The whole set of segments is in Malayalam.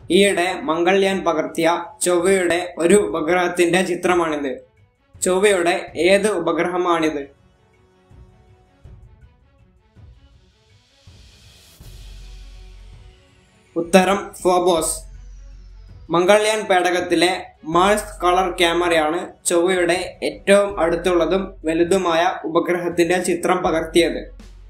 ഈയിടെ മംഗൾയാൻ പകർത്തിയ ചൊവ്വയുടെ ഒരു ഉപഗ്രഹത്തിന്റെ ചിത്രമാണിത് ചൊവ്വയുടെ ഏത് ഉപഗ്രഹമാണിത് ഉത്തരം ഫോബോസ് മംഗൾയാൻ പേടകത്തിലെ മാഴ്സ് കളർ ക്യാമറയാണ് ചൊവ്വയുടെ ഏറ്റവും അടുത്തുള്ളതും വലുതുമായ ഉപഗ്രഹത്തിന്റെ ചിത്രം പകർത്തിയത്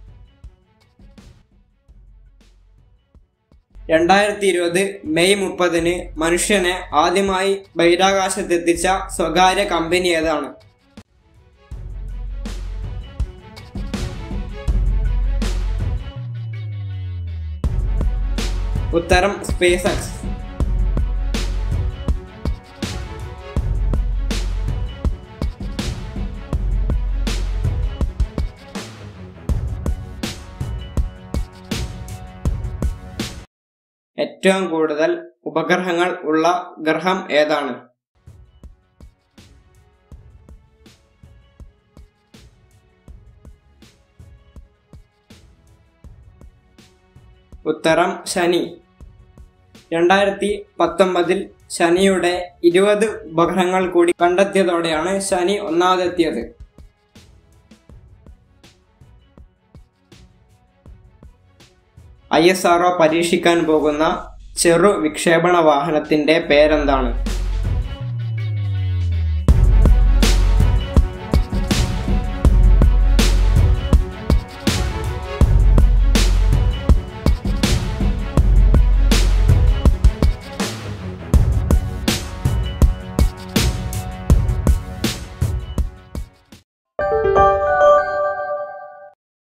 രണ്ടായിരത്തി ഇരുപത് മെയ് മുപ്പതിന് മനുഷ്യനെ ആദ്യമായി ബഹിരാകാശത്തെത്തിച്ച സ്വകാര്യ കമ്പനി ഏതാണ് ഉത്തരം സ്പേസ് എക്സ് ഏറ്റവും കൂടുതൽ ഉപഗ്രഹങ്ങൾ ഉള്ള ഗ്രഹം ഏതാണ് ഉത്തരം ശനി രണ്ടായിരത്തി പത്തൊമ്പതിൽ ശനിയുടെ ഇരുപത് ഉപഗ്രഹങ്ങൾ കൂടി കണ്ടെത്തിയതോടെയാണ് ശനി ഒന്നാമതെത്തിയത് ഐ എസ് ആർഒ പരീക്ഷിക്കാൻ പോകുന്ന ചെറു വിക്ഷേപണ വാഹനത്തിന്റെ പേരെന്താണ്